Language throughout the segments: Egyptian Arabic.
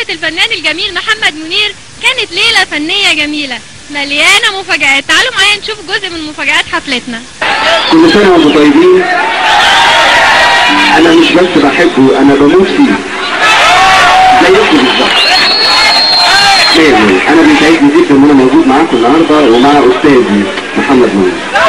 حفلة الفنان الجميل محمد منير كانت ليلة فنية جميلة مليانة مفاجآت تعالوا معايا نشوف جزء من مفاجآت حفلتنا كل سنة وانتم طيبين انا مش بس بحبه انا بموت فيه زيكم بالظبط مية مية. انا بيسعدني جدا ان انا موجود معاكم النهارده ومع استاذي محمد منير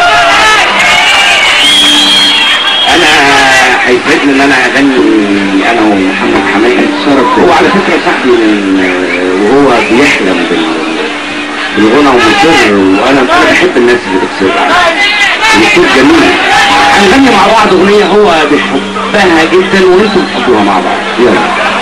انا هيسعدني ان انا اغني انا ومحمد حماية شرف هو على فكرة صاحبي من وهو بيحلم بال بالغنى ومصر وانا انا بحب الناس اللي بتصر الصوت جميل هنغني مع بعض اغنية هو بيحبها جدا وانتم بتحبوها مع بعض يلا